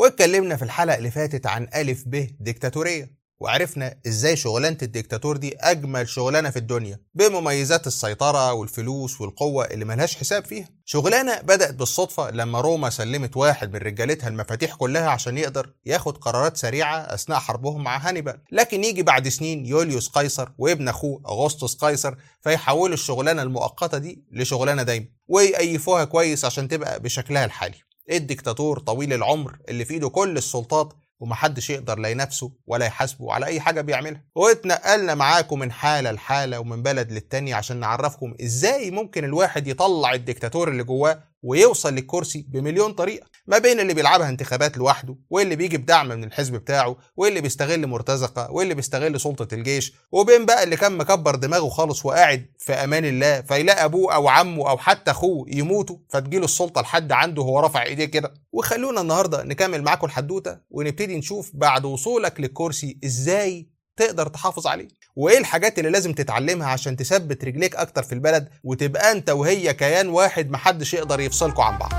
واتكلمنا في الحلقة اللي فاتت عن ألف ب ديكتاتورية وعرفنا ازاي شغلانة الديكتاتور دي أجمل شغلانة في الدنيا بمميزات السيطرة والفلوس والقوة اللي ملهاش حساب فيها شغلانة بدأت بالصدفة لما روما سلمت واحد من رجالتها المفاتيح كلها عشان يقدر ياخد قرارات سريعة أثناء حربهم مع هانيبال لكن يجي بعد سنين يوليوس قيصر وابن أخوه أغسطس قيصر فيحولوا الشغلانة المؤقتة دي لشغلانة دايما ويأيفوها كويس عشان تبقى بشكلها الحالي الديكتاتور طويل العمر اللي في ايده كل السلطات ومحدش يقدر لا ينافسه ولا يحاسبه على اي حاجه بيعملها واتنقلنا معاكم من حاله لحاله ومن بلد للتانية عشان نعرفكم ازاي ممكن الواحد يطلع الديكتاتور اللي جواه ويوصل للكرسي بمليون طريقه ما بين اللي بيلعبها انتخابات لوحده واللي بيجي بدعم من الحزب بتاعه واللي بيستغل مرتزقه واللي بيستغل سلطه الجيش وبين بقى اللي كان مكبر دماغه خالص وقاعد في امان الله فيلاقي ابوه او عمه او حتى اخوه يموتوا فتجيله السلطه لحد عنده وهو رافع ايديه كده وخلونا النهارده نكمل معاكم الحدوته ونبتدي نشوف بعد وصولك للكرسي ازاي تقدر تحافظ عليه وايه الحاجات اللي لازم تتعلمها عشان تثبت رجليك اكتر في البلد وتبقى انت وهي كيان واحد محدش يقدر يفصلكوا عن بعض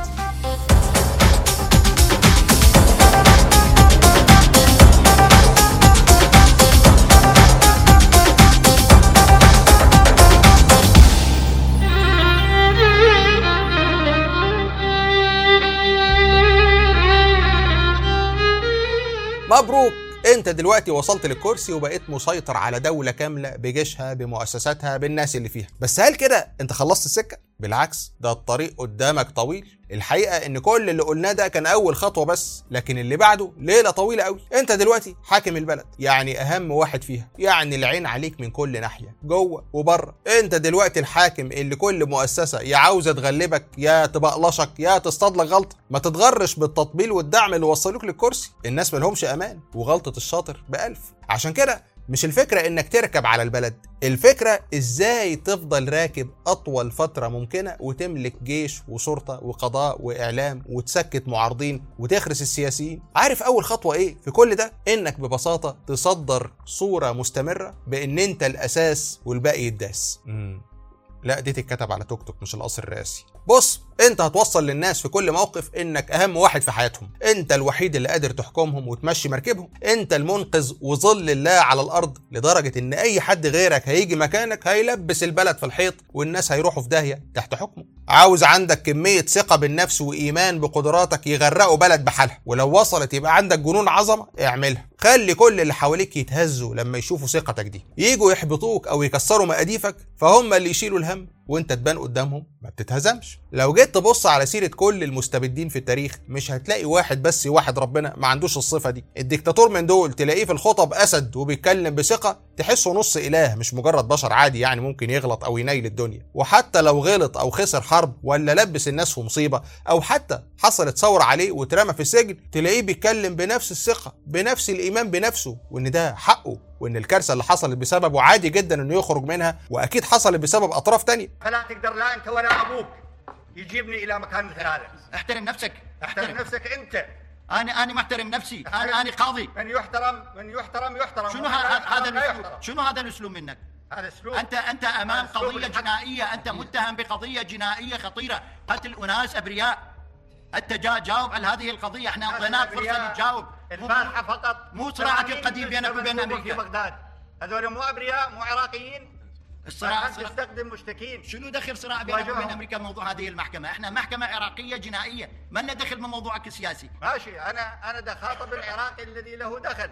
مبروك انت دلوقتي وصلت للكرسي وبقيت مسيطر على دولة كاملة بجيشها بمؤسساتها بالناس اللي فيها بس هل كده انت خلصت السكة؟ بالعكس ده الطريق قدامك طويل الحقيقة ان كل اللي قلناه ده كان اول خطوة بس لكن اللي بعده ليلة طويلة قوي انت دلوقتي حاكم البلد يعني اهم واحد فيها يعني العين عليك من كل ناحية جوه وبره انت دلوقتي الحاكم اللي كل مؤسسة يا عاوزة تغلبك يا تبقلشك يا تصطاد لك غلطة ما تتغرش بالتطبيل والدعم اللي وصلوك للكرسي الناس ملهمش امان وغلطة الشاطر بألف عشان كده مش الفكرة انك تركب على البلد الفكرة ازاي تفضل راكب اطول فترة ممكنة وتملك جيش وشرطة وقضاء واعلام وتسكت معارضين وتخرس السياسيين عارف اول خطوة ايه في كل ده انك ببساطة تصدر صورة مستمرة بان انت الاساس والباقي يداس مم. لا دي تتكتب على توك توك مش القصر الرئاسي بص انت هتوصل للناس في كل موقف انك اهم واحد في حياتهم انت الوحيد اللي قادر تحكمهم وتمشي مركبهم انت المنقذ وظل الله على الارض لدرجه ان اي حد غيرك هيجي مكانك هيلبس البلد في الحيط والناس هيروحوا في داهيه تحت حكمه عاوز عندك كميه ثقه بالنفس وايمان بقدراتك يغرقوا بلد بحالها ولو وصلت يبقى عندك جنون عظمه اعملها خلي كل اللي حواليك يتهزوا لما يشوفوا ثقتك دي يجوا يحبطوك او يكسروا مقاديفك فهم اللي يشيلوا الهم وانت تبان قدامهم ما بتتهزمش لو جيت تبص على سيره كل المستبدين في التاريخ مش هتلاقي واحد بس واحد ربنا ما عندوش الصفه دي الديكتاتور من دول تلاقيه في الخطب اسد وبيتكلم بثقه تحسه نص اله مش مجرد بشر عادي يعني ممكن يغلط او ينيل الدنيا وحتى لو غلط او خسر حرب ولا لبس الناس في مصيبه او حتى حصلت ثوره عليه واترمى في السجن تلاقيه بيتكلم بنفس الثقه بنفس الايمان بنفسه وان ده حقه وان الكارثه اللي حصلت بسببه عادي جدا انه يخرج منها واكيد حصلت بسبب اطراف تانية فلا تقدر لا انت ولا ابوك يجيبني الى مكان مثل هذا احترم نفسك احترم نفسك انت انا انا محترم نفسي انا انا قاضي من يحترم من يحترم يحترم شنو ومن ه- لا هذا يحترم لا الاسلوب يحترم. شنو هذا الاسلوب منك هذا اسلوب انت انت امام هذا أسلوب قضيه الحق. جنائيه انت متهم بقضيه جنائيه خطيره قتل اناس ابرياء انت جا جاوب على هذه القضيه احنا اعطيناك فرصه الأبرياء تجاوب البارحه فقط مو صراعك 80 القديم بينك وبين سبب أمريكا. في بغداد هذول مو ابرياء مو عراقيين الصراع أنت تستخدم مشتكين شنو دخل صراع بينك واجههم. وبين امريكا بموضوع هذه المحكمه؟ احنا محكمه عراقيه جنائيه، ما لنا دخل بموضوعك السياسي. ماشي انا انا دا خاطب العراقي الذي له دخل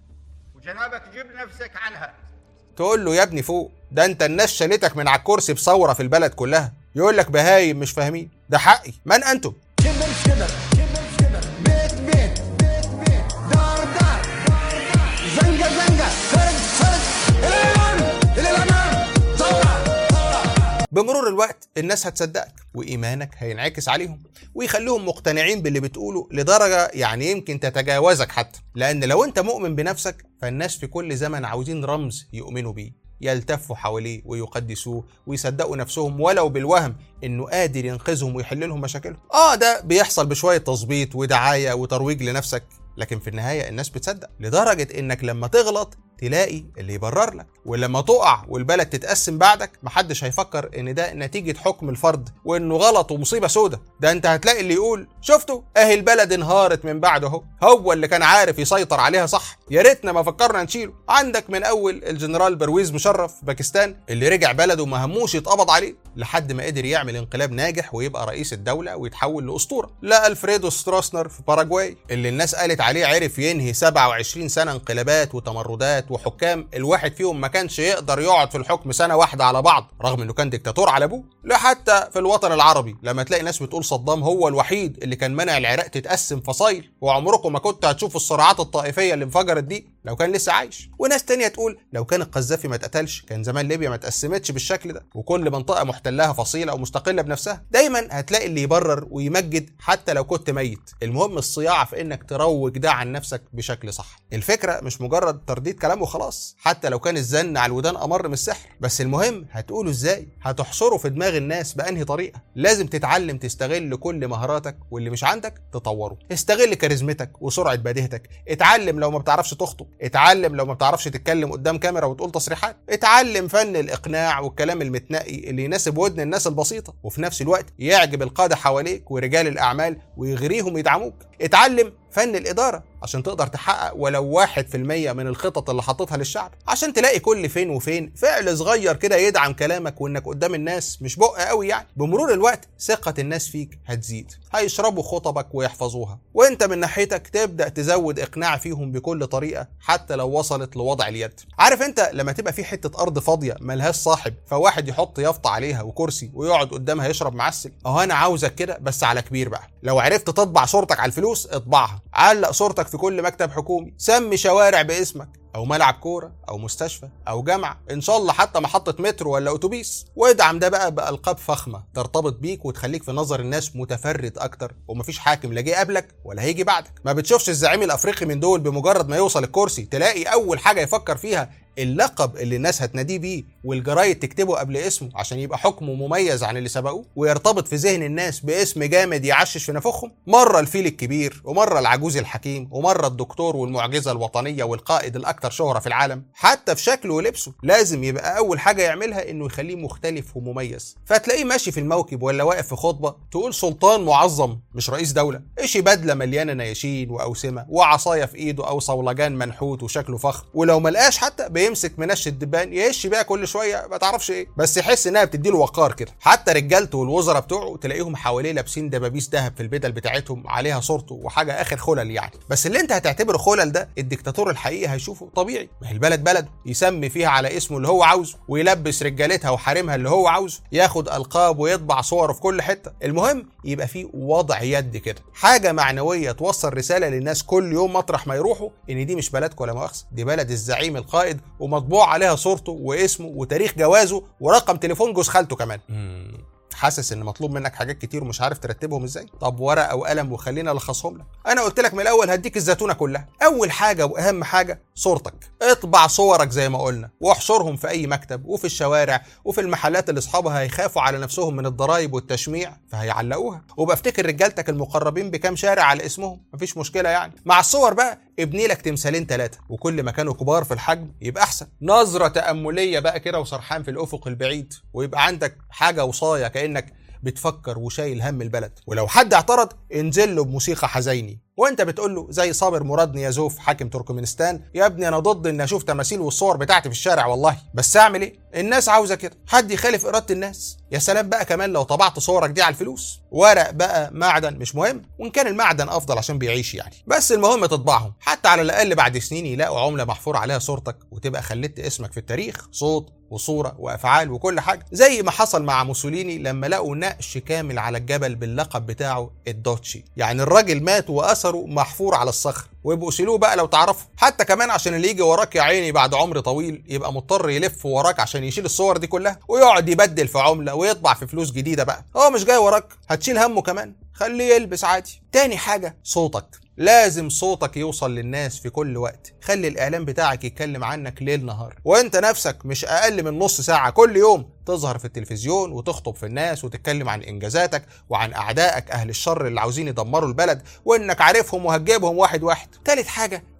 وجنابك جب نفسك عنها تقول له يا ابني فوق ده انت الناس شالتك من على الكرسي بثوره في البلد كلها يقول لك بهايم مش فاهمين ده حقي من انتم شبر شبر شبر شبر بيت بيت بيت بيت دار دار زنقة زنقة فرد فرد إلى الأمام إلى الأمام ثورة ثورة بمرور الوقت الناس هتصدقك وايمانك هينعكس عليهم ويخليهم مقتنعين باللي بتقوله لدرجه يعني يمكن تتجاوزك حتى لان لو انت مؤمن بنفسك فالناس في كل زمن عاوزين رمز يؤمنوا بيه يلتفوا حواليه ويقدسوه ويصدقوا نفسهم ولو بالوهم انه قادر ينقذهم ويحل لهم مشاكلهم اه ده بيحصل بشويه تظبيط ودعايه وترويج لنفسك لكن في النهايه الناس بتصدق لدرجه انك لما تغلط تلاقي اللي يبرر لك ولما تقع والبلد تتقسم بعدك محدش هيفكر ان ده نتيجة حكم الفرد وانه غلط ومصيبة سودة ده انت هتلاقي اللي يقول شفتوا اهي البلد انهارت من بعده اهو هو اللي كان عارف يسيطر عليها صح يا ريتنا ما فكرنا نشيله عندك من اول الجنرال برويز مشرف في باكستان اللي رجع بلده ما هموش يتقبض عليه لحد ما قدر يعمل انقلاب ناجح ويبقى رئيس الدولة ويتحول لأسطورة لا ألفريدو ستروسنر في باراجواي اللي الناس قالت عليه عرف ينهي 27 سنة انقلابات وتمردات وحكام الواحد فيهم ما كانش يقدر يقعد في الحكم سنة واحدة على بعض رغم انه كان ديكتاتور على ابوه لا حتى في الوطن العربي لما تلاقي ناس بتقول صدام هو الوحيد اللي كان منع العراق تتقسم فصايل وعمركم ما كنت هتشوفوا الصراعات الطائفية اللي انفجرت دي لو كان لسه عايش وناس تانية تقول لو كان القذافي ما اتقتلش كان زمان ليبيا ما اتقسمتش بالشكل ده وكل منطقة محتلها فصيلة ومستقلة بنفسها دايما هتلاقي اللي يبرر ويمجد حتى لو كنت ميت المهم الصياعة في انك تروج ده عن نفسك بشكل صح الفكرة مش مجرد ترديد كلام وخلاص حتى لو كان الزن على الودان امر من السحر بس المهم هتقوله ازاي هتحشره في دماغ الناس بانهي طريقة لازم تتعلم تستغل كل مهاراتك واللي مش عندك تطوره استغل كاريزمتك وسرعة بديهتك اتعلم لو ما بتعرفش تخطب اتعلم لو ما بتعرفش تتكلم قدام كاميرا وتقول تصريحات اتعلم فن الاقناع والكلام المتنقي اللي يناسب ودن الناس البسيطة وفي نفس الوقت يعجب القادة حواليك ورجال الاعمال ويغريهم يدعموك اتعلم فن الإدارة عشان تقدر تحقق ولو واحد في المية من الخطط اللي حاططها للشعب عشان تلاقي كل فين وفين فعل صغير كده يدعم كلامك وانك قدام الناس مش بق قوي يعني بمرور الوقت ثقة الناس فيك هتزيد هيشربوا خطبك ويحفظوها وانت من ناحيتك تبدأ تزود اقناع فيهم بكل طريقة حتى لو وصلت لوضع اليد عارف انت لما تبقى في حتة ارض فاضية ملهاش صاحب فواحد يحط يافطة عليها وكرسي ويقعد قدامها يشرب معسل اهو انا عاوزك كده بس على كبير بقى لو عرفت تطبع صورتك على الفلوس اطبعها علق صورتك في كل مكتب حكومي سمي شوارع باسمك او ملعب كوره او مستشفى او جامعه ان شاء الله حتى محطه مترو ولا اتوبيس وادعم ده بقى بالقاب فخمه ترتبط بيك وتخليك في نظر الناس متفرد اكتر ومفيش حاكم لا جه قبلك ولا هيجي بعدك ما بتشوفش الزعيم الافريقي من دول بمجرد ما يوصل الكرسي تلاقي اول حاجه يفكر فيها اللقب اللي الناس هتناديه بيه والجرايد تكتبه قبل اسمه عشان يبقى حكمه مميز عن اللي سبقوه ويرتبط في ذهن الناس باسم جامد يعشش في نافوخهم مره الفيل الكبير ومره العجوز الحكيم ومره الدكتور والمعجزه الوطنيه والقائد الاكثر شهره في العالم حتى في شكله ولبسه لازم يبقى اول حاجه يعملها انه يخليه مختلف ومميز فتلاقيه ماشي في الموكب ولا واقف في خطبه تقول سلطان معظم مش رئيس دوله اشي بدله مليانه نياشين واوسمه وعصايه في ايده او صولجان منحوت وشكله فخم ولو ملقاش حتى بيمسك منش الدبان يهش بيها كل شويه ما تعرفش ايه بس يحس انها بتديله وقار كده حتى رجالته والوزراء بتوعه تلاقيهم حواليه لابسين دبابيس ذهب في البدل بتاعتهم عليها صورته وحاجه اخر خلل يعني بس اللي انت هتعتبره خلل ده الدكتاتور الحقيقي هيشوفه طبيعي ما هي البلد بلده يسمي فيها على اسمه اللي هو عاوزه ويلبس رجالتها وحارمها اللي هو عاوزه ياخد القاب ويطبع صوره في كل حته المهم يبقى في وضع يد كده حاجه معنويه توصل رساله للناس كل يوم مطرح ما يروحوا ان دي مش بلدكم ولا مؤاخذه دي بلد الزعيم القائد ومطبوع عليها صورته واسمه وتاريخ جوازه ورقم تليفون جوز خالته كمان حاسس ان مطلوب منك حاجات كتير ومش عارف ترتبهم ازاي طب ورقه وقلم وخلينا الخصهم لك انا قلت لك من الاول هديك الزتونه كلها اول حاجه واهم حاجه صورتك اطبع صورك زي ما قلنا واحشرهم في اي مكتب وفي الشوارع وفي المحلات اللي اصحابها هيخافوا على نفسهم من الضرايب والتشميع فهيعلقوها وبفتكر رجالتك المقربين بكام شارع على اسمهم مفيش مشكله يعني مع الصور بقى ابني لك تمثالين ثلاثه وكل ما كانوا كبار في الحجم يبقى احسن نظره تامليه بقى كده وسرحان في الافق البعيد ويبقى عندك حاجه وصايه كانك بتفكر وشايل هم البلد ولو حد اعترض انزل له بموسيقى حزيني وانت بتقول له زي صابر مراد نيازوف حاكم تركمانستان يا ابني انا ضد ان اشوف تماثيل والصور بتاعتي في الشارع والله بس اعمل ايه الناس عاوزه كده حد يخالف اراده الناس يا سلام بقى كمان لو طبعت صورك دي على الفلوس ورق بقى معدن مش مهم وان كان المعدن افضل عشان بيعيش يعني بس المهم تطبعهم حتى على الاقل بعد سنين يلاقوا عمله محفور عليها صورتك وتبقى خلدت اسمك في التاريخ صوت وصوره وافعال وكل حاجه زي ما حصل مع موسوليني لما لقوا نقش كامل على الجبل باللقب بتاعه الدوتشي يعني الراجل مات واثره محفور على الصخر ويبقوا شيلوه بقى لو تعرفوا حتى كمان عشان اللي يجي وراك يا عيني بعد عمر طويل يبقى مضطر يلف وراك عشان يشيل الصور دي كلها ويقعد يبدل في عمله ويطبع في فلوس جديده بقى هو مش جاي وراك هتشيل همه كمان خليه يلبس عادي تاني حاجه صوتك لازم صوتك يوصل للناس في كل وقت خلي الاعلام بتاعك يتكلم عنك ليل نهار وانت نفسك مش اقل من نص ساعه كل يوم تظهر في التلفزيون وتخطب في الناس وتتكلم عن انجازاتك وعن اعدائك اهل الشر اللي عاوزين يدمروا البلد وانك عارفهم وهتجيبهم واحد واحد تالت حاجه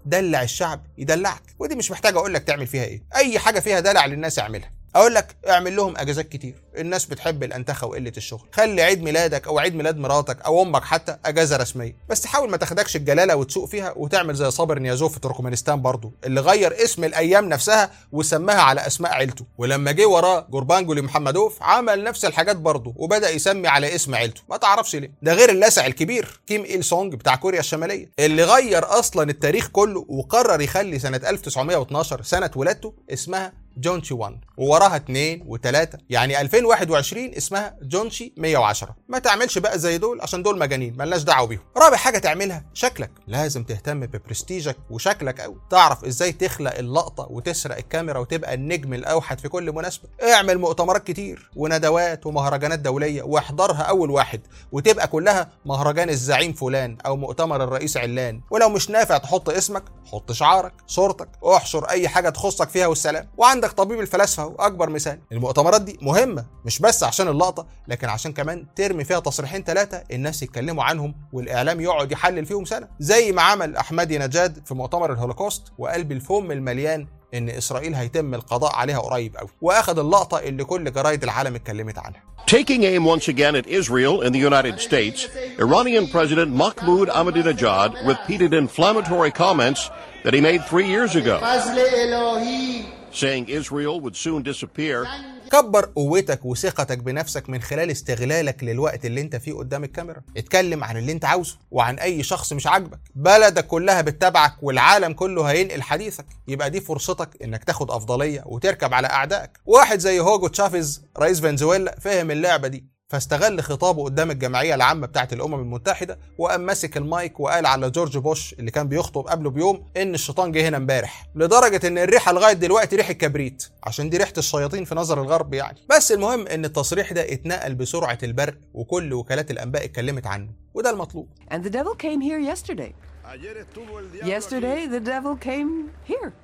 دلع الشعب يدلعك ودي مش محتاج اقول لك تعمل فيها ايه اي حاجه فيها دلع للناس اعملها اقول لك اعمل لهم اجازات كتير الناس بتحب الانتخه وقله الشغل خلي عيد ميلادك او عيد ميلاد مراتك او امك حتى اجازه رسميه بس حاول ما تاخدكش الجلاله وتسوق فيها وتعمل زي صابر نيازوف في تركمانستان برضه اللي غير اسم الايام نفسها وسماها على اسماء عيلته ولما جه وراه جوربانجولي محمدوف عمل نفس الحاجات برضه وبدا يسمي على اسم عيلته ما تعرفش ليه ده غير اللاسع الكبير كيم إيل سونج بتاع كوريا الشماليه اللي غير اصلا التاريخ كله وقرر يخلي سنه 1912 سنه ولادته اسمها جونشي 1 ووراها 2 و3 يعني 2021 اسمها جونشي 110 ما تعملش بقى زي دول عشان دول مجانين ملناش دعوه بيهم رابع حاجه تعملها شكلك لازم تهتم ببرستيجك وشكلك قوي تعرف ازاي تخلق اللقطه وتسرق الكاميرا وتبقى النجم الاوحد في كل مناسبه اعمل مؤتمرات كتير وندوات ومهرجانات دوليه واحضرها اول واحد وتبقى كلها مهرجان الزعيم فلان او مؤتمر الرئيس علان ولو مش نافع تحط اسمك حط شعارك صورتك احشر اي حاجه تخصك فيها والسلام وعندك طبيب الفلاسفه واكبر مثال المؤتمرات دي مهمه مش بس عشان اللقطه لكن عشان كمان ترمي فيها تصريحين ثلاثه الناس يتكلموا عنهم والاعلام يقعد يحلل فيهم سنه زي ما عمل احمدي نجاد في مؤتمر الهولوكوست وقلب الفم المليان ان اسرائيل هيتم القضاء عليها قريب قوي واخد اللقطه اللي كل جرايد العالم اتكلمت عنها Taking aim once again at Israel and the United States, Iranian President Mahmoud Ahmadinejad repeated inflammatory comments that he made three years ago, saying Israel would soon disappear كبر قوتك وثقتك بنفسك من خلال استغلالك للوقت اللي انت فيه قدام الكاميرا اتكلم عن اللي انت عاوزه وعن اي شخص مش عاجبك بلدك كلها بتتابعك والعالم كله هينقل حديثك يبقى دي فرصتك انك تاخد افضليه وتركب على اعدائك واحد زي هوجو تشافيز رئيس فنزويلا فهم اللعبه دي فاستغل خطابه قدام الجمعيه العامه بتاعه الامم المتحده وقام ماسك المايك وقال على جورج بوش اللي كان بيخطب قبله بيوم ان الشيطان جه هنا امبارح لدرجه ان الريحه لغايه دلوقتي ريحه كبريت عشان دي ريحه الشياطين في نظر الغرب يعني بس المهم ان التصريح ده اتنقل بسرعه البرق وكل وكالات الانباء اتكلمت عنه وده المطلوب And the devil came here yesterday. Yesterday, the devil came here.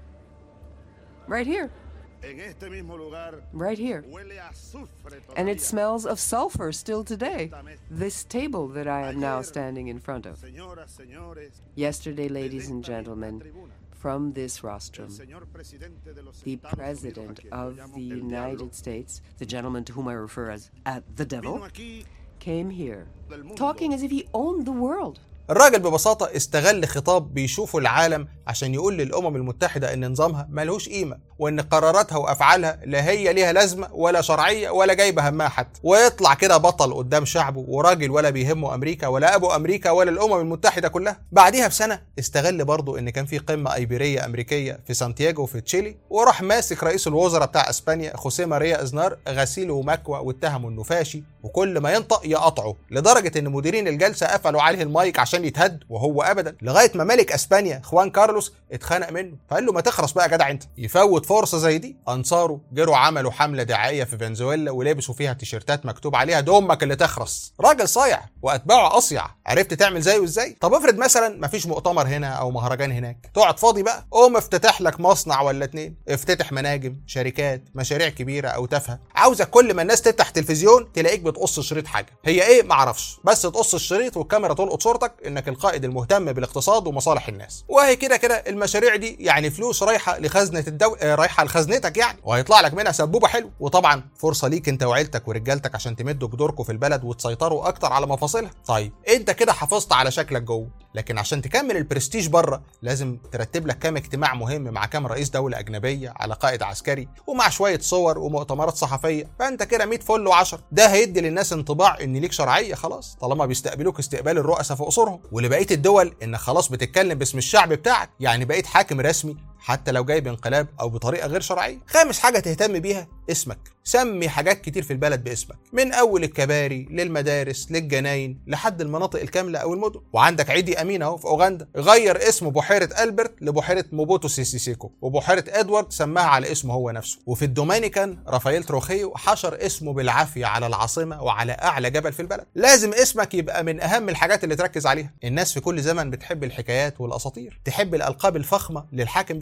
Right here. En este mismo lugar Right here. huele a azufre And it todavía. smells of sulfur still today. This table that I am now standing in front of. Señoras, señores, Yesterday, ladies and gentlemen, from this el rostrum, señor presidente de los the Estados Unidos, President a quien yo of llamo the el diablo, United States, the gentleman to whom I refer as at the devil, vino aquí came here, del mundo talking as if he owned the world. الراجل ببساطة استغل خطاب بيشوفه العالم عشان يقول للأمم المتحدة إن نظامها ملهوش قيمة وإن قراراتها وأفعالها لا هي ليها لازمة ولا شرعية ولا جايبة همها حتى ويطلع كده بطل قدام شعبه وراجل ولا بيهمه أمريكا ولا أبو أمريكا ولا الأمم المتحدة كلها بعديها بسنة استغل برضه إن كان في قمة أيبيرية أمريكية في سانتياغو في تشيلي وراح ماسك رئيس الوزراء بتاع أسبانيا خوسيه ماريا أزنار غسيل ومكوى واتهمه إنه فاشي وكل ما ينطق يقطعه لدرجة إن مديرين الجلسة قفلوا عليه المايك عشان يتهد وهو أبدا لغاية ما ملك أسبانيا خوان كارلوس اتخانق منه فقال له ما تخرس بقى يا جدع أنت يفوت فرصة زي دي أنصاره جروا عملوا حملة دعائية في فنزويلا ولبسوا فيها تيشيرتات مكتوب عليها دمك اللي تخرس راجل صايع وأتباعه أصيع عرفت تعمل زيه إزاي طب افرض مثلا مفيش مؤتمر هنا أو مهرجان هناك تقعد فاضي بقى قوم افتتح لك مصنع ولا اتنين افتتح مناجم شركات مشاريع كبيرة أو تافهة عاوزك كل ما الناس تفتح تلفزيون تلاقيك بتقص شريط حاجة هي ايه معرفش بس تقص الشريط والكاميرا تلقط صورتك انك القائد المهتم بالاقتصاد ومصالح الناس وهي كده كده المشاريع دي يعني فلوس رايحه لخزنه الدوله رايحه لخزنتك يعني وهيطلع لك منها سبوبه حلو وطبعا فرصه ليك انت وعيلتك ورجالتك عشان تمدوا جدوركم في البلد وتسيطروا اكتر على مفاصلها طيب انت كده حافظت على شكلك جوه لكن عشان تكمل البرستيج بره لازم ترتب لك كام اجتماع مهم مع كام رئيس دوله اجنبيه على قائد عسكري ومع شويه صور ومؤتمرات صحفيه فانت كده 100 فل و10 ده هيدي للناس انطباع ان ليك شرعيه خلاص طالما بيستقبلوك استقبال الرؤساء في قصورهم ولبقيه الدول انك خلاص بتتكلم باسم الشعب بتاعك يعني بقيت حاكم رسمي حتى لو جاي بانقلاب او بطريقه غير شرعيه خامس حاجه تهتم بيها اسمك سمي حاجات كتير في البلد باسمك من اول الكباري للمدارس للجناين لحد المناطق الكامله او المدن وعندك عيدي امين اهو في اوغندا غير اسم بحيره البرت لبحيره موبوتو سيسي سيكو وبحيره ادوارد سماها على اسمه هو نفسه وفي الدومينيكان رافائيل تروخيو حشر اسمه بالعافيه على العاصمه وعلى اعلى جبل في البلد لازم اسمك يبقى من اهم الحاجات اللي تركز عليها الناس في كل زمن بتحب الحكايات والاساطير تحب الالقاب الفخمه للحاكم بتاعها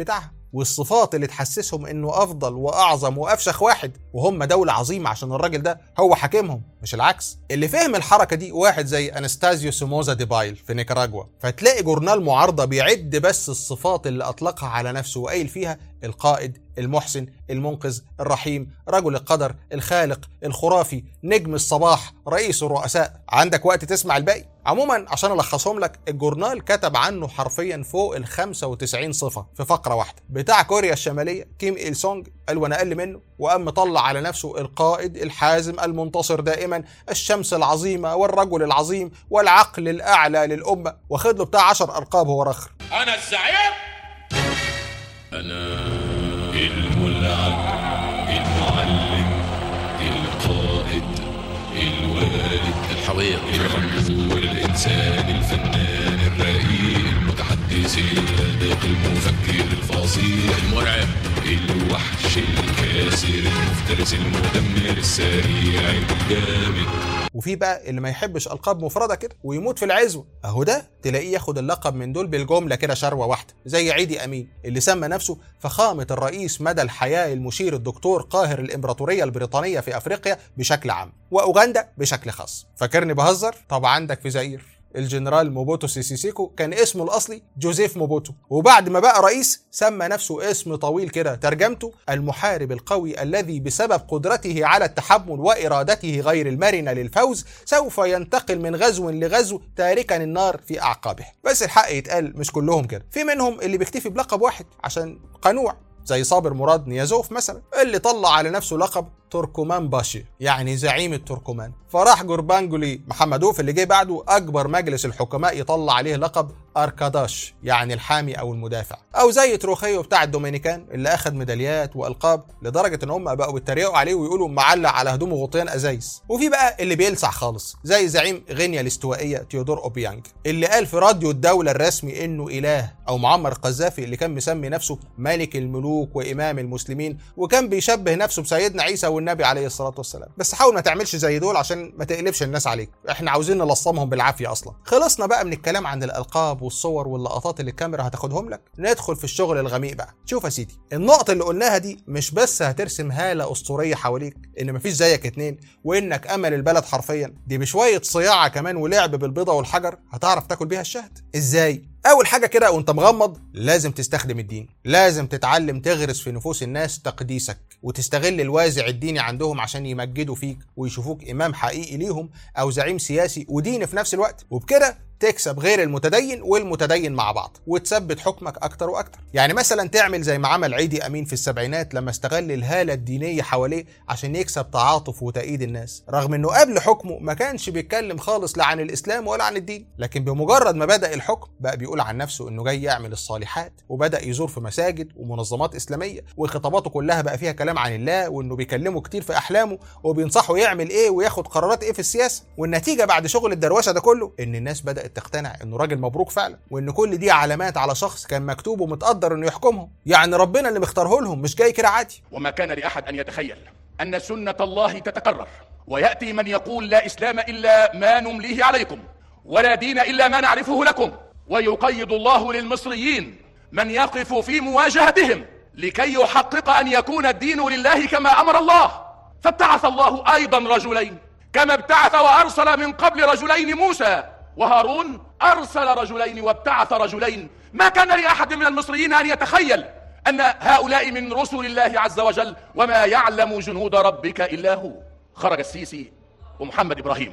والصفات اللي تحسسهم انه افضل واعظم وافشخ واحد وهم دوله عظيمه عشان الراجل ده هو حاكمهم مش العكس اللي فهم الحركه دي واحد زي انستازيو سوموزا ديبايل في نيكاراجوا فتلاقي جورنال معارضه بيعد بس الصفات اللي اطلقها على نفسه وقايل فيها القائد المحسن المنقذ الرحيم رجل القدر الخالق الخرافي نجم الصباح رئيس الرؤساء عندك وقت تسمع الباقي عموما عشان الخصهم لك الجورنال كتب عنه حرفيا فوق ال 95 صفه في فقره واحده بتاع كوريا الشماليه كيم إيل سونج قال وانا اقل منه وقام مطلع على نفسه القائد الحازم المنتصر دائما الشمس العظيمه والرجل العظيم والعقل الاعلى للامه واخد له بتاع 10 القاب هو رخر أنا الزعيم أنا الملعب المعلم القائد الوالد الحويط الرمز الإنسان الفنان الرقيق المتحدث الهادق المفكر الفصيح المرعب الوحش الكاسر المفترس المدمر السريع الجامد وفي بقى اللي ما يحبش القاب مفرده كده ويموت في العزوه اهو ده تلاقيه ياخد اللقب من دول بالجمله كده شروه واحده زي عيدي امين اللي سمى نفسه فخامه الرئيس مدى الحياه المشير الدكتور قاهر الامبراطوريه البريطانيه في افريقيا بشكل عام واوغندا بشكل خاص فاكرني بهزر طب عندك في زئير الجنرال موبوتو سيسي سيكو كان اسمه الاصلي جوزيف موبوتو وبعد ما بقى رئيس سمى نفسه اسم طويل كده ترجمته المحارب القوي الذي بسبب قدرته على التحمل وارادته غير المرنه للفوز سوف ينتقل من غزو لغزو تاركا النار في اعقابه بس الحق يتقال مش كلهم كده في منهم اللي بيكتفي بلقب واحد عشان قنوع زي صابر مراد نيازوف مثلا اللي طلع على نفسه لقب تركمان باشي يعني زعيم التركمان فراح جوربانجولي محمدوف اللي جه بعده اكبر مجلس الحكماء يطلع عليه لقب اركاداش يعني الحامي او المدافع او زي تروخيو بتاع الدومينيكان اللي اخذ ميداليات والقاب لدرجه ان هم بقوا بيتريقوا عليه ويقولوا معلق على هدومه غطيان ازايز وفي بقى اللي بيلسع خالص زي زعيم غينيا الاستوائيه تيودور اوبيانج اللي قال في راديو الدوله الرسمي انه اله او معمر القذافي اللي كان مسمي نفسه ملك الملوك وامام المسلمين وكان بيشبه نفسه بسيدنا عيسى والنبي عليه الصلاه والسلام بس حاول ما تعملش زي دول عشان ما تقلبش الناس عليك احنا عاوزين نلصمهم بالعافيه اصلا خلصنا بقى من الكلام عن الالقاب والصور واللقطات اللي الكاميرا هتاخدهم لك ندخل في الشغل الغميق بقى شوف يا سيدي النقط اللي قلناها دي مش بس هترسم هاله اسطوريه حواليك ان مفيش زيك اتنين وانك امل البلد حرفيا دي بشويه صياعه كمان ولعب بالبيضه والحجر هتعرف تاكل بيها الشهد ازاي اول حاجه كده وانت مغمض لازم تستخدم الدين لازم تتعلم تغرس في نفوس الناس تقديسك وتستغل الوازع الديني عندهم عشان يمجدوا فيك ويشوفوك امام حقيقي ليهم او زعيم سياسي وديني في نفس الوقت وبكده تكسب غير المتدين والمتدين مع بعض وتثبت حكمك اكتر واكتر يعني مثلا تعمل زي ما عمل عيدي امين في السبعينات لما استغل الهاله الدينيه حواليه عشان يكسب تعاطف وتأييد الناس رغم انه قبل حكمه ما كانش بيتكلم خالص لا عن الاسلام ولا عن الدين لكن بمجرد ما بدا الحكم بقى بيقول عن نفسه انه جاي يعمل الصالحات وبدا يزور في مساجد ومنظمات اسلاميه وخطاباته كلها بقى فيها كلام عن الله وانه بيكلمه كتير في احلامه وبينصحه يعمل ايه وياخد قرارات ايه في السياسه والنتيجه بعد شغل الدروشه ده كله ان الناس بدات تقتنع انه راجل مبروك فعلا وان كل دي علامات على شخص كان مكتوب ومتقدر انه يحكمهم يعني ربنا اللي مختاره لهم مش جاي كده عادي وما كان لأحد أن يتخيل أن سنة الله تتكرر ويأتي من يقول لا إسلام إلا ما نمليه عليكم ولا دين إلا ما نعرفه لكم ويقيد الله للمصريين من يقف في مواجهتهم لكي يحقق أن يكون الدين لله كما أمر الله فابتعث الله أيضا رجلين كما ابتعث وأرسل من قبل رجلين موسى وهارون أرسل رجلين وابتعث رجلين ما كان لأحد من المصريين أن يتخيل أن هؤلاء من رسل الله عز وجل وما يعلم جنود ربك إلا هو خرج السيسي ومحمد إبراهيم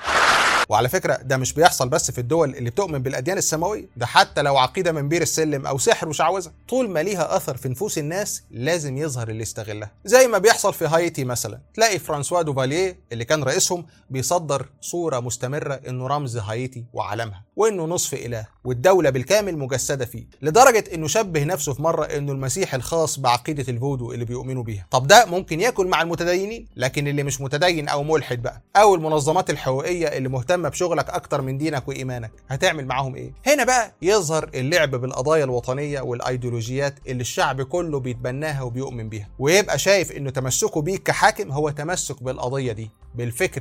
وعلى فكرة ده مش بيحصل بس في الدول اللي بتؤمن بالأديان السماوية ده حتى لو عقيدة من بير السلم أو سحر وشعوذة طول ما ليها أثر في نفوس الناس لازم يظهر اللي يستغلها زي ما بيحصل في هايتي مثلا تلاقي فرانسوا دوفاليه اللي كان رئيسهم بيصدر صورة مستمرة إنه رمز هايتي وعلمها وإنه نصف إله والدولة بالكامل مجسدة فيه لدرجة إنه شبه نفسه في مرة إنه المسيح الخاص بعقيدة الفودو اللي بيؤمنوا بيها طب ده ممكن ياكل مع المتدينين لكن اللي مش متدين أو ملحد بقى أو المنظمات الحقوقية اللي مهتمة بشغلك أكتر من دينك وإيمانك هتعمل معاهم إيه؟ هنا بقى يظهر اللعب بالقضايا الوطنية والأيديولوجيات اللي الشعب كله بيتبناها وبيؤمن بيها ويبقى شايف إنه تمسكه بيك كحاكم هو تمسك بالقضية دي بالفكر ده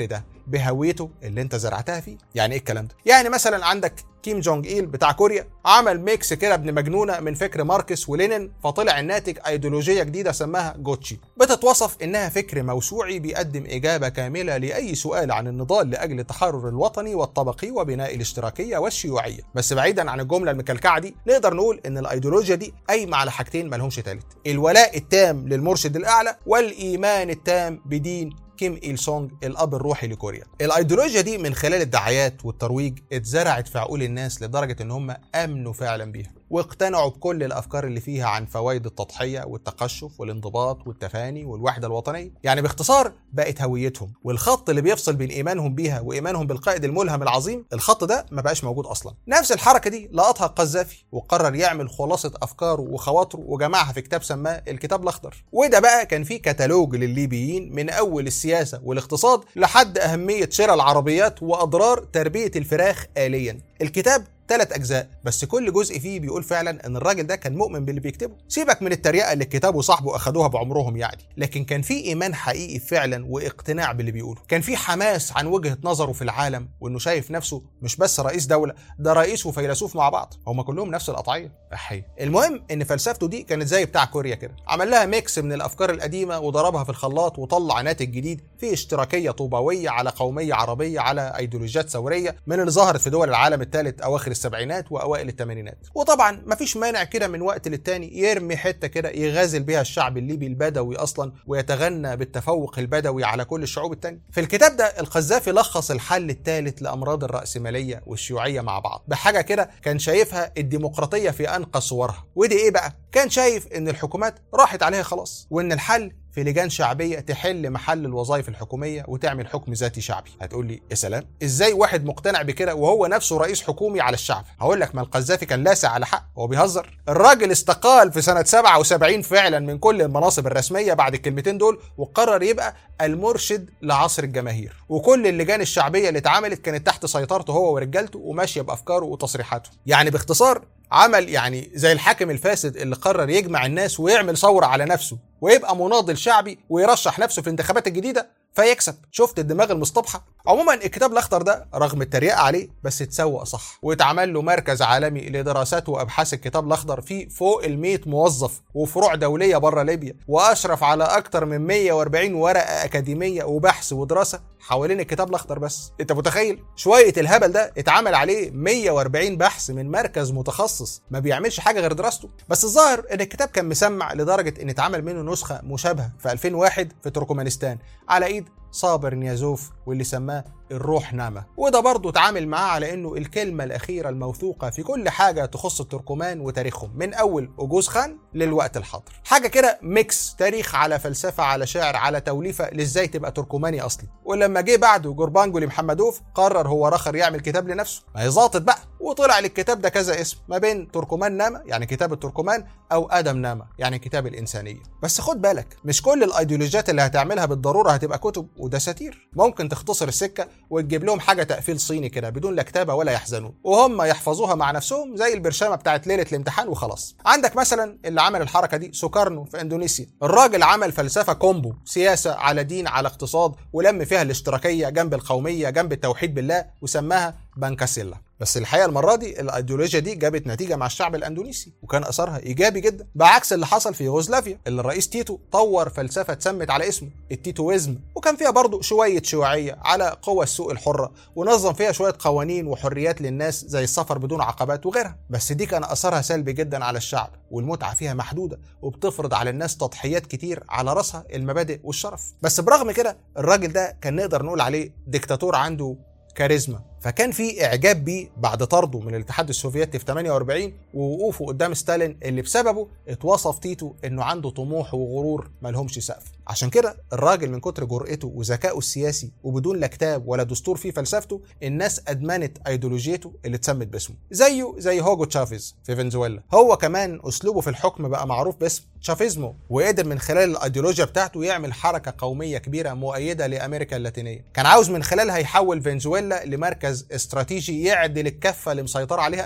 بهويته اللي انت زرعتها فيه يعني ايه الكلام ده يعني مثلا عندك كيم جونج ايل بتاع كوريا عمل ميكس كده ابن مجنونه من فكر ماركس ولينين فطلع الناتج ايديولوجيه جديده سماها جوتشي بتتوصف انها فكر موسوعي بيقدم اجابه كامله لاي سؤال عن النضال لاجل التحرر الوطني والطبقي وبناء الاشتراكيه والشيوعيه بس بعيدا عن الجمله المكلكعه دي نقدر نقول ان الايديولوجيا دي قايمه على حاجتين مالهمش تالت الولاء التام للمرشد الاعلى والايمان التام بدين كيم إيل سونج الأب الروحي لكوريا. الأيديولوجيا دي من خلال الدعايات والترويج اتزرعت في عقول الناس لدرجة إن هم آمنوا فعلا بيها. واقتنعوا بكل الافكار اللي فيها عن فوائد التضحيه والتقشف والانضباط والتفاني والوحده الوطنيه يعني باختصار بقت هويتهم والخط اللي بيفصل بين ايمانهم بيها وايمانهم بالقائد الملهم العظيم الخط ده ما بقاش موجود اصلا نفس الحركه دي لقطها القذافي وقرر يعمل خلاصه افكاره وخواطره وجمعها في كتاب سماه الكتاب الاخضر وده بقى كان فيه كتالوج للليبيين من اول السياسه والاقتصاد لحد اهميه شراء العربيات واضرار تربيه الفراخ اليا الكتاب ثلاث اجزاء بس كل جزء فيه بيقول فعلا ان الراجل ده كان مؤمن باللي بيكتبه سيبك من التريقه اللي الكتاب وصاحبه اخدوها بعمرهم يعني لكن كان في ايمان حقيقي فعلا واقتناع باللي بيقوله كان في حماس عن وجهه نظره في العالم وانه شايف نفسه مش بس رئيس دوله ده رئيس وفيلسوف مع بعض هما كلهم نفس القطعيه احي المهم ان فلسفته دي كانت زي بتاع كوريا كده عمل لها ميكس من الافكار القديمه وضربها في الخلاط وطلع ناتج جديد فيه اشتراكيه طوباويه على قوميه عربيه على ايديولوجيات ثوريه من اللي ظهرت في دول العالم الثالث اواخر السبعينات واوائل الثمانينات وطبعا مفيش مانع كده من وقت للتاني يرمي حته كده يغازل بيها الشعب الليبي البدوي اصلا ويتغنى بالتفوق البدوي على كل الشعوب التانية في الكتاب ده القذافي لخص الحل الثالث لامراض الراسماليه والشيوعيه مع بعض بحاجه كده كان شايفها الديمقراطيه في انقى صورها ودي ايه بقى كان شايف ان الحكومات راحت عليها خلاص وان الحل في لجان شعبيه تحل محل الوظائف الحكوميه وتعمل حكم ذاتي شعبي هتقول لي يا سلام ازاي واحد مقتنع بكده وهو نفسه رئيس حكومي على الشعب هقول لك ما القذافي كان لاسع على حق هو بيهزر الراجل استقال في سنه 77 فعلا من كل المناصب الرسميه بعد الكلمتين دول وقرر يبقى المرشد لعصر الجماهير وكل اللجان الشعبيه اللي اتعملت كانت تحت سيطرته هو ورجالته وماشيه بافكاره وتصريحاته يعني باختصار عمل يعني زي الحاكم الفاسد اللي قرر يجمع الناس ويعمل ثوره على نفسه ويبقى مناضل شعبي ويرشح نفسه في الانتخابات الجديده فيكسب شفت الدماغ المصطبحه عموما الكتاب الاخضر ده رغم التريقه عليه بس اتسوق صح واتعمل له مركز عالمي لدراسات وابحاث الكتاب الاخضر فيه فوق ال 100 موظف وفروع دوليه بره ليبيا واشرف على اكتر من 140 ورقه اكاديميه وبحث ودراسه حوالين الكتاب الاخضر بس انت متخيل شويه الهبل ده اتعمل عليه 140 بحث من مركز متخصص ما بيعملش حاجه غير دراسته بس الظاهر ان الكتاب كان مسمع لدرجه ان اتعمل منه نسخه مشابهه في 2001 في تركمانستان على ايد صابر نيازوف واللي سماه الروح نامة وده برضه اتعامل معاه على انه الكلمة الأخيرة الموثوقة في كل حاجة تخص التركمان وتاريخهم من أول أوجوز خان للوقت الحاضر حاجة كده ميكس تاريخ على فلسفة على شعر على توليفة لازاي تبقى تركماني أصلي ولما جه بعده جوربانجولي محمدوف قرر هو رخر يعمل كتاب لنفسه ما هي ظابط بقى وطلع للكتاب ده كذا اسم ما بين تركمان نامة يعني كتاب التركمان أو آدم نامة يعني كتاب الإنسانية بس خد بالك مش كل الأيديولوجيات اللي هتعملها بالضرورة هتبقى كتب ودساتير ممكن تختصر السكة وتجيب لهم حاجه تقفيل صيني كده بدون لا كتابه ولا يحزنون وهم يحفظوها مع نفسهم زي البرشامه بتاعت ليله الامتحان وخلاص عندك مثلا اللي عمل الحركه دي سوكارنو في اندونيسيا الراجل عمل فلسفه كومبو سياسه على دين على اقتصاد ولم فيها الاشتراكيه جنب القوميه جنب التوحيد بالله وسماها بانكاسيلا بس الحقيقه المره دي الايديولوجيا دي جابت نتيجه مع الشعب الاندونيسي وكان اثرها ايجابي جدا بعكس اللي حصل في يوغوسلافيا اللي الرئيس تيتو طور فلسفه اتسمت على اسمه التيتويزم وكان فيها برضه شويه شيوعيه على قوى السوق الحره ونظم فيها شويه قوانين وحريات للناس زي السفر بدون عقبات وغيرها بس دي كان اثرها سلبي جدا على الشعب والمتعه فيها محدوده وبتفرض على الناس تضحيات كتير على راسها المبادئ والشرف بس برغم كده الراجل ده كان نقدر نقول عليه ديكتاتور عنده كاريزما فكان في اعجاب بيه بعد طرده من الاتحاد السوفيتي في 48 ووقوفه قدام ستالين اللي بسببه اتوصف تيتو انه عنده طموح وغرور ملهمش سقف عشان كده الراجل من كتر جرأته وذكائه السياسي وبدون لا كتاب ولا دستور في فلسفته الناس ادمنت ايديولوجيته اللي اتسمت باسمه زيه زي هوجو تشافيز في فنزويلا هو كمان اسلوبه في الحكم بقى معروف باسم تشافيزمو وقدر من خلال الايديولوجيا بتاعته يعمل حركه قوميه كبيره مؤيده لامريكا اللاتينيه كان عاوز من خلالها يحول فنزويلا لمركز استراتيجي يعدل الكفه اللي مسيطره عليها امريكا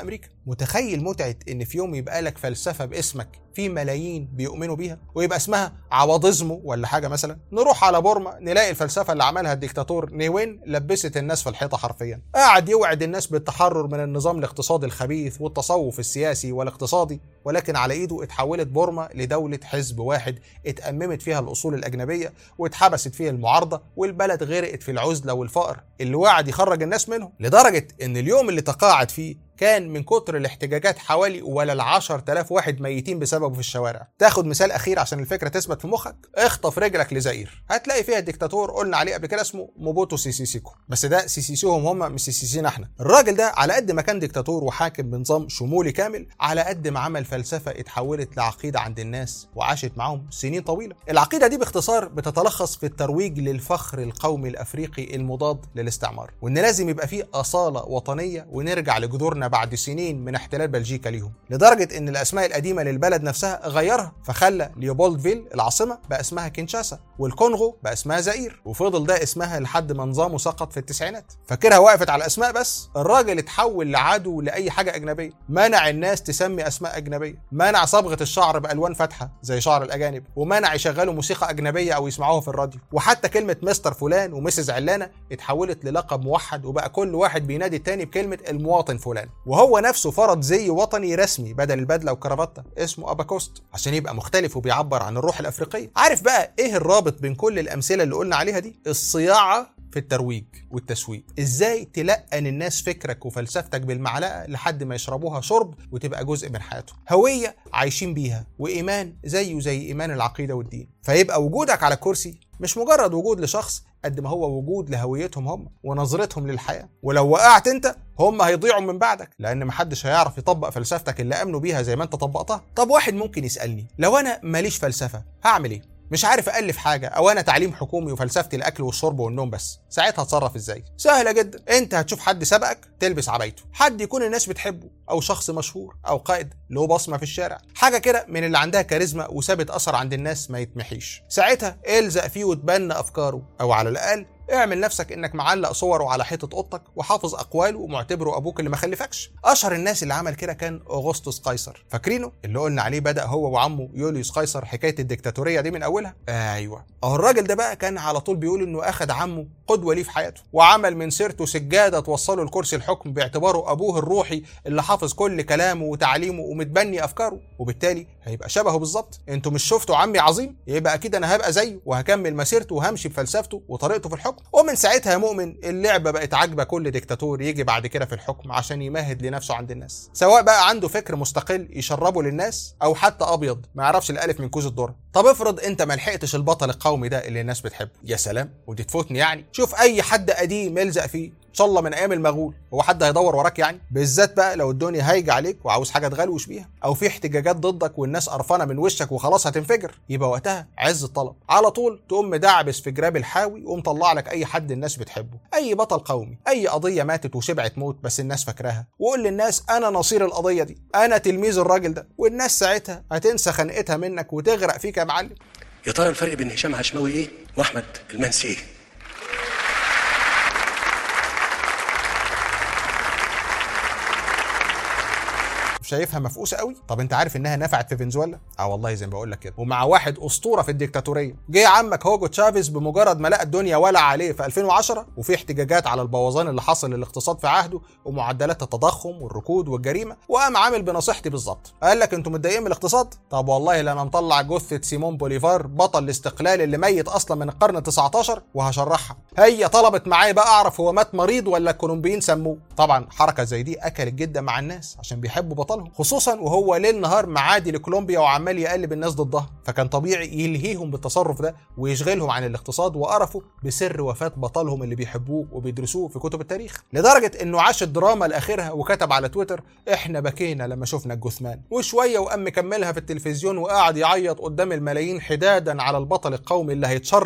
متخيل متعه ان في يوم يبقى لك فلسفه باسمك في ملايين بيؤمنوا بيها ويبقى اسمها عواضزمو ولا حاجه مثلا نروح على بورما نلاقي الفلسفه اللي عملها الدكتاتور نيوين لبست الناس في الحيطه حرفيا قاعد يوعد الناس بالتحرر من النظام الاقتصادي الخبيث والتصوف السياسي والاقتصادي ولكن على ايده اتحولت بورما لدوله حزب واحد اتأممت فيها الاصول الاجنبيه واتحبست فيها المعارضه والبلد غرقت في العزله والفقر اللي وعد يخرج الناس منهم لدرجه ان اليوم اللي تقاعد فيه كان من كتر الاحتجاجات حوالي ولا العشر تلاف واحد ميتين بسببه في الشوارع تاخد مثال اخير عشان الفكره تثبت في مخك اخطف رجلك لزئير هتلاقي فيها الدكتاتور قلنا عليه قبل كده اسمه موبوتو سيسيسيكو بس ده سيسيسيهم هم مش سيسيسينا احنا الراجل ده على قد ما كان دكتاتور وحاكم بنظام شمولي كامل على قد ما عمل فلسفه اتحولت لعقيده عند الناس وعاشت معاهم سنين طويله العقيده دي باختصار بتتلخص في الترويج للفخر القومي الافريقي المضاد للاستعمار وان لازم يبقى فيه اصاله وطنيه ونرجع لجذورنا بعد سنين من احتلال بلجيكا ليهم لدرجه ان الاسماء القديمه للبلد نفسها غيرها فخلى ليوبولدفيل العاصمه بقى اسمها كينشاسا والكونغو بقى اسمها زئير وفضل ده اسمها لحد ما نظامه سقط في التسعينات فاكرها وقفت على اسماء بس الراجل اتحول لعدو لاي حاجه اجنبيه منع الناس تسمي اسماء اجنبيه منع صبغه الشعر بالوان فاتحه زي شعر الاجانب ومنع يشغلوا موسيقى اجنبيه او يسمعوها في الراديو وحتى كلمه مستر فلان ومسز علانه اتحولت للقب موحد وبقى كل واحد بينادي التاني بكلمه المواطن فلان وهو نفسه فرض زي وطني رسمي بدل البدله والكرافته اسمه اباكوست عشان يبقى مختلف وبيعبر عن الروح الافريقيه عارف بقى ايه الرابط بين كل الامثله اللي قلنا عليها دي الصياعه في الترويج والتسويق ازاي تلقن الناس فكرك وفلسفتك بالمعلقه لحد ما يشربوها شرب وتبقى جزء من حياتهم هويه عايشين بيها وايمان زيه زي ايمان العقيده والدين فيبقى وجودك على الكرسي مش مجرد وجود لشخص قد ما هو وجود لهويتهم هم ونظرتهم للحياه ولو وقعت انت هم هيضيعوا من بعدك لان محدش هيعرف يطبق فلسفتك اللي امنوا بيها زي ما انت طبقتها طب واحد ممكن يسالني لو انا ماليش فلسفه هعمل ايه مش عارف الف حاجه او انا تعليم حكومي وفلسفتي الاكل والشرب والنوم بس ساعتها اتصرف ازاي سهله جدا انت هتشوف حد سبقك تلبس عبايته حد يكون الناس بتحبه او شخص مشهور او قائد له بصمه في الشارع حاجه كده من اللي عندها كاريزما وسابت اثر عند الناس ما يتمحيش ساعتها الزق فيه وتبنى افكاره او على الاقل اعمل نفسك انك معلق صوره على حيطه اوضتك وحافظ اقواله ومعتبره ابوك اللي ما خلفكش اشهر الناس اللي عمل كده كان اغسطس قيصر فاكرينه اللي قلنا عليه بدا هو وعمه يوليوس قيصر حكايه الدكتاتوريه دي من اولها ايوه اهو الراجل ده بقى كان على طول بيقول انه اخد عمه قدوه ليه في حياته وعمل من سيرته سجاده توصله لكرسي الحكم باعتباره ابوه الروحي اللي حافظ كل كلامه وتعليمه ومتبني افكاره وبالتالي هيبقى شبهه بالظبط انتوا مش شفتوا عمي عظيم يبقى اكيد انا هبقى زيه وهكمل مسيرته وهمشي بفلسفته وطريقته في الحكم ومن ساعتها يا مؤمن اللعبه بقت عاجبه كل ديكتاتور يجي بعد كده في الحكم عشان يمهد لنفسه عند الناس سواء بقى عنده فكر مستقل يشربه للناس او حتى ابيض ما يعرفش الالف من كوز الذره طب افرض انت ما لحقتش البطل القومي ده اللي الناس بتحبه يا سلام ودي تفوتني يعني شوف اي حد قديم يلزق فيه ان شاء الله من ايام المغول هو حد هيدور وراك يعني بالذات بقى لو الدنيا هايجه عليك وعاوز حاجه تغلوش بيها او في احتجاجات ضدك والناس قرفانه من وشك وخلاص هتنفجر يبقى وقتها عز الطلب على طول تقوم مدعبس في جراب الحاوي ومطلع لك اي حد الناس بتحبه اي بطل قومي اي قضيه ماتت وشبعت موت بس الناس فاكراها وقول للناس انا نصير القضيه دي انا تلميذ الراجل ده والناس ساعتها هتنسى خنقتها منك وتغرق فيك يا معلم يا ترى الفرق بين هشام عشماوي ايه واحمد المنسي ايه شايفها مفقوسه قوي طب انت عارف انها نفعت في فنزويلا اه والله زي ما بقول لك كده ومع واحد اسطوره في الديكتاتوريه جه عمك هوجو تشافيز بمجرد ما لقى الدنيا ولع عليه في 2010 وفي احتجاجات على البوظان اللي حصل للاقتصاد في عهده ومعدلات التضخم والركود والجريمه وقام عامل بنصيحتي بالظبط قال لك انتوا متضايقين من الاقتصاد طب والله لا انا مطلع جثه سيمون بوليفار بطل الاستقلال اللي ميت اصلا من القرن 19 وهشرحها هي طلبت معايا بقى اعرف هو مات مريض ولا الكولومبيين سموه طبعا حركه زي دي اكلت جدا مع الناس عشان بيحبوا بطلهم خصوصا وهو ليل نهار معادي لكولومبيا وعمال يقلب الناس ضدها فكان طبيعي يلهيهم بالتصرف ده ويشغلهم عن الاقتصاد وقرفوا بسر وفاه بطلهم اللي بيحبوه وبيدرسوه في كتب التاريخ لدرجه انه عاش الدراما لاخرها وكتب على تويتر احنا بكينا لما شفنا الجثمان وشويه وقام مكملها في التلفزيون وقعد يعيط قدام الملايين حدادا على البطل القومي اللي هيتشرح في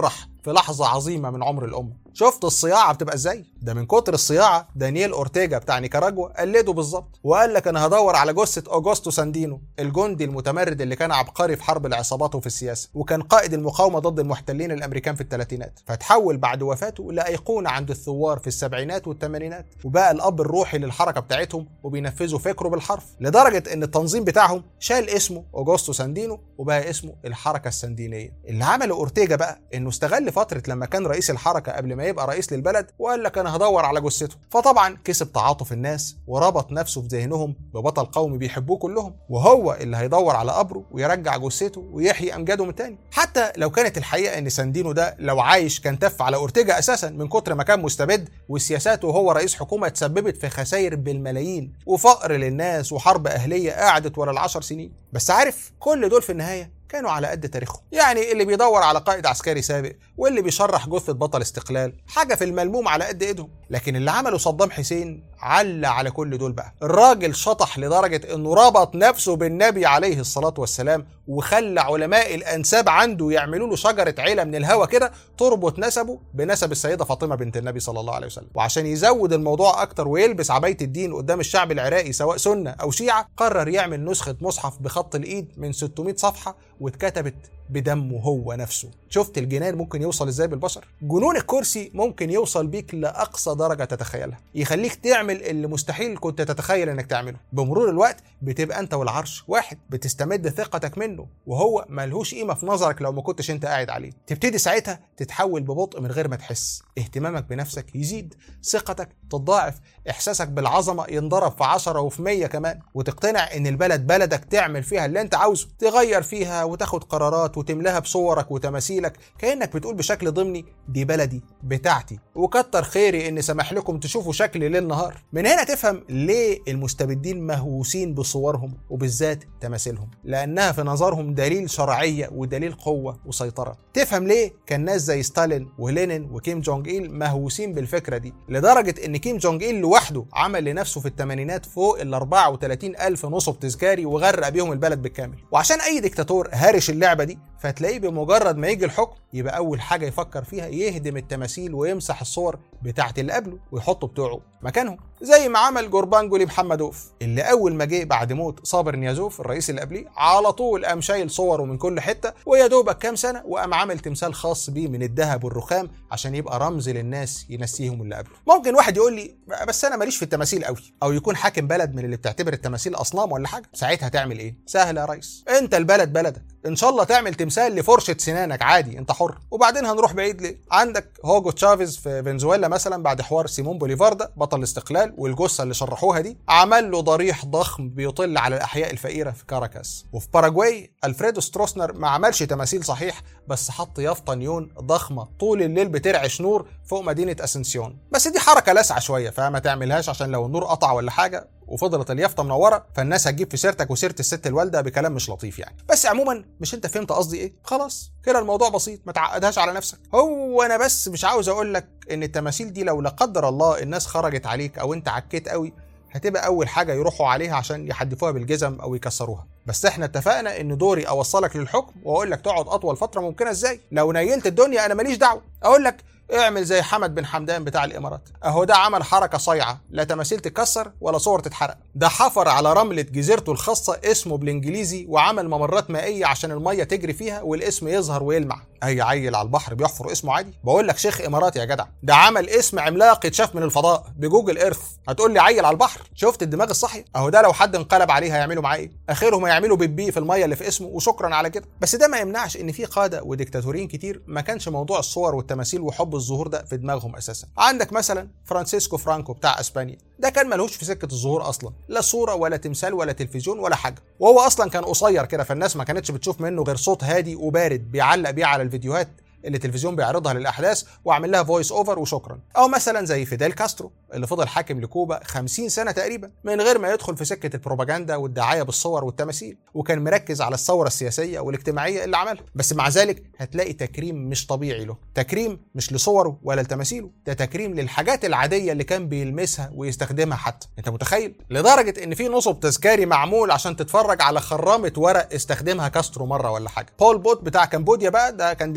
في لحظه عظيمه من عمر الامه شفت الصياعه بتبقى ازاي ده من كتر الصياعه دانييل اورتيجا بتاع نيكاراجوا قلده بالظبط وقال لك انا هدور على جثه اوجوستو ساندينو الجندي المتمرد اللي كان عبقري في حرب العصابات وفي السياسه وكان قائد المقاومه ضد المحتلين الامريكان في الثلاثينات فتحول بعد وفاته لايقونه عند الثوار في السبعينات والثمانينات وبقى الاب الروحي للحركه بتاعتهم وبينفذوا فكره بالحرف لدرجه ان التنظيم بتاعهم شال اسمه اوجوستو ساندينو وبقى اسمه الحركه الساندينيه اللي عمله اورتيجا بقى انه استغل فتره لما كان رئيس الحركه قبل ما يبقى رئيس للبلد وقال لك انا هدور على جثته فطبعا كسب تعاطف الناس وربط نفسه في ذهنهم ببطل قومي بيحبوه كلهم وهو اللي هيدور على قبره ويرجع جثته ويحيي امجاده من تاني حتى لو كانت الحقيقه ان ساندينو ده لو عايش كان تف على اورتيجا اساسا من كتر ما كان مستبد وسياساته وهو رئيس حكومه تسببت في خسائر بالملايين وفقر للناس وحرب اهليه قعدت ورا العشر سنين بس عارف كل دول في النهايه كانوا على قد تاريخهم يعني اللي بيدور على قائد عسكري سابق واللي بيشرح جثة بطل استقلال حاجة في الملموم على قد ايدهم لكن اللي عمله صدام حسين على على كل دول بقى الراجل شطح لدرجة انه ربط نفسه بالنبي عليه الصلاة والسلام وخلى علماء الانساب عنده يعملوا له شجرة عيلة من الهوا كده تربط نسبه بنسب السيدة فاطمة بنت النبي صلى الله عليه وسلم وعشان يزود الموضوع اكتر ويلبس عباية الدين قدام الشعب العراقي سواء سنة او شيعة قرر يعمل نسخة مصحف بخط الايد من 600 صفحة واتكتبت بدمه هو نفسه شفت الجنان ممكن يوصل ازاي بالبشر جنون الكرسي ممكن يوصل بيك لاقصى درجه تتخيلها يخليك تعمل اللي مستحيل كنت تتخيل انك تعمله بمرور الوقت بتبقى انت والعرش واحد بتستمد ثقتك منه وهو ملهوش قيمه في نظرك لو ما كنتش انت قاعد عليه تبتدي ساعتها تتحول ببطء من غير ما تحس اهتمامك بنفسك يزيد ثقتك تتضاعف احساسك بالعظمه ينضرب في 10 وفي 100 كمان وتقتنع ان البلد بلدك تعمل فيها اللي انت عاوزه تغير فيها وتاخد قرارات وتملاها بصورك وتماثيلك كانك بتقول بشكل ضمني دي بلدي بتاعتي وكتر خيري ان سمح لكم تشوفوا شكلي ليل نهار من هنا تفهم ليه المستبدين مهووسين بصورهم وبالذات تماثيلهم لانها في نظرهم دليل شرعيه ودليل قوه وسيطره تفهم ليه كان ناس زي ستالين ولينين وكيم جونج ايل مهووسين بالفكره دي لدرجه ان كيم جونج ايل لوحده عمل لنفسه في الثمانينات فوق ال 34 الف نصب تذكاري وغرق بيهم البلد بالكامل وعشان اي ديكتاتور هارش اللعبه دي فتلاقيه بمجرد ما يجي الحكم يبقى اول حاجه يفكر فيها يهدم التماثيل ويمسح الصور بتاعت اللي قبله ويحط بتوعه مكانهم زي ما عمل جوربانجولي محمدوف اللي اول ما جه بعد موت صابر نيازوف الرئيس اللي قبليه على طول قام شايل صوره من كل حته ويا دوبك كام سنه وقام عامل تمثال خاص بيه من الذهب والرخام عشان يبقى رمز للناس ينسيهم اللي قبله ممكن واحد يقول لي بس انا ماليش في التماثيل قوي او يكون حاكم بلد من اللي بتعتبر التماثيل اصنام ولا حاجه ساعتها تعمل ايه سهل يا ريس انت البلد بلدك ان شاء الله تعمل تمثال لفرشه سنانك عادي انت حر وبعدين هنروح بعيد ليه عندك هوجو تشافيز في فنزويلا مثلا بعد حوار سيمون بوليفار ده بطل الاستقلال والجثه اللي شرحوها دي عمل له ضريح ضخم بيطل على الاحياء الفقيره في كاراكاس وفي باراجواي الفريدو ستروسنر ما عملش تماثيل صحيح بس حط يافطه نيون ضخمه طول الليل بترعش نور فوق مدينه اسنسيون بس دي حركه لاسعه شويه فما تعملهاش عشان لو النور قطع ولا حاجه وفضلت اليافطه منوره فالناس هتجيب في سيرتك وسيره الست الوالده بكلام مش لطيف يعني بس عموما مش انت فهمت قصدي ايه خلاص كده الموضوع بسيط ما تعقدهاش على نفسك هو انا بس مش عاوز اقول لك ان التماثيل دي لو لا قدر الله الناس خرجت عليك او انت عكيت قوي هتبقى اول حاجه يروحوا عليها عشان يحدفوها بالجزم او يكسروها بس احنا اتفقنا ان دوري اوصلك للحكم واقول لك تقعد اطول فتره ممكنه ازاي لو نيلت الدنيا انا ماليش دعوه اقول لك اعمل زي حمد بن حمدان بتاع الامارات اهو ده عمل حركه صايعه لا تماثيل تتكسر ولا صور تتحرق ده حفر على رمله جزيرته الخاصه اسمه بالانجليزي وعمل ممرات مائيه عشان الميه تجري فيها والاسم يظهر ويلمع اي عيل على البحر بيحفر اسمه عادي بقول لك شيخ اماراتي يا جدع ده عمل اسم عملاق يتشاف من الفضاء بجوجل ايرث هتقول لي عيل على البحر شفت الدماغ الصحي اهو ده لو حد انقلب عليه هيعملوا معاه ايه اخرهم هيعملوا بيبي في الميه اللي في اسمه وشكرا على كده بس ده ما يمنعش ان في قاده وديكتاتوريين كتير ما كانش موضوع الصور والتماثيل وحب الظهور ده في دماغهم اساسا عندك مثلا فرانسيسكو فرانكو بتاع اسبانيا ده كان ملهوش في سكه الظهور اصلا لا صوره ولا تمثال ولا تلفزيون ولا حاجه وهو اصلا كان قصير كده فالناس ما كانتش بتشوف منه غير صوت هادي وبارد بيعلق بيه على الفيديوهات اللي التلفزيون بيعرضها للاحداث واعمل لها فويس اوفر وشكرا او مثلا زي فيديل كاسترو اللي فضل حاكم لكوبا 50 سنه تقريبا من غير ما يدخل في سكه البروباجندا والدعايه بالصور والتماثيل وكان مركز على الثوره السياسيه والاجتماعيه اللي عملها بس مع ذلك هتلاقي تكريم مش طبيعي له تكريم مش لصوره ولا لتماثيله ده تكريم للحاجات العاديه اللي كان بيلمسها ويستخدمها حتى انت متخيل لدرجه ان في نصب تذكاري معمول عشان تتفرج على خرامه ورق استخدمها كاسترو مره ولا حاجه بول بوت بتاع كمبوديا بقى ده كان دماغ لوحده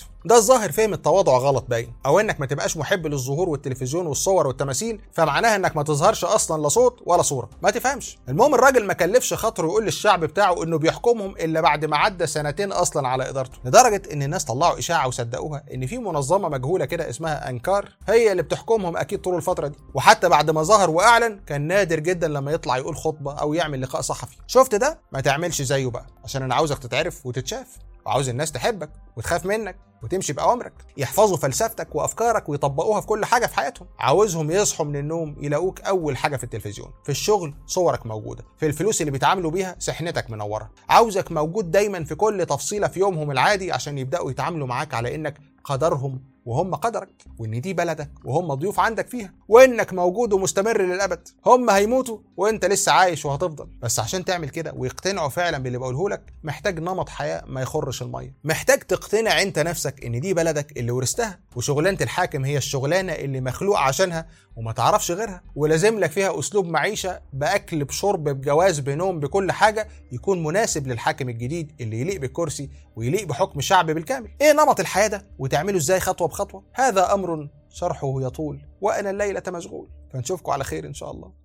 بتاعته ده الظاهر فهم التواضع غلط باين او انك ما تبقاش محب للظهور والتلفزيون والصور والتماثيل فمعناها انك ما تظهرش اصلا لا صوت ولا صوره ما تفهمش المهم الراجل ما كلفش خاطره يقول للشعب بتاعه انه بيحكمهم الا بعد ما عدى سنتين اصلا على ادارته لدرجه ان الناس طلعوا اشاعه وصدقوها ان في منظمه مجهوله كده اسمها انكار هي اللي بتحكمهم اكيد طول الفتره دي وحتى بعد ما ظهر واعلن كان نادر جدا لما يطلع يقول خطبه او يعمل لقاء صحفي شفت ده ما تعملش زيه بقى عشان انا عاوزك تتعرف وتتشاف وعاوز الناس تحبك وتخاف منك وتمشي بأوامرك يحفظوا فلسفتك وأفكارك ويطبقوها في كل حاجة في حياتهم عاوزهم يصحوا من النوم يلاقوك أول حاجة في التلفزيون في الشغل صورك موجودة في الفلوس اللي بيتعاملوا بيها سحنتك منورة عاوزك موجود دايما في كل تفصيلة في يومهم العادي عشان يبدأوا يتعاملوا معاك على إنك قدرهم وهم قدرك وان دي بلدك وهم ضيوف عندك فيها وانك موجود ومستمر للابد هم هيموتوا وانت لسه عايش وهتفضل بس عشان تعمل كده ويقتنعوا فعلا باللي بقوله لك محتاج نمط حياه ما يخرش الميه محتاج تقتنع انت نفسك ان دي بلدك اللي ورثتها وشغلانه الحاكم هي الشغلانه اللي مخلوق عشانها وما تعرفش غيرها ولازم لك فيها اسلوب معيشه باكل بشرب بجواز بنوم بكل حاجه يكون مناسب للحاكم الجديد اللي يليق بالكرسي ويليق بحكم الشعب بالكامل ايه نمط الحياه ده وتعمله ازاي خطوه بخطوه هذا امر شرحه يطول وانا الليله مشغول فنشوفكم على خير ان شاء الله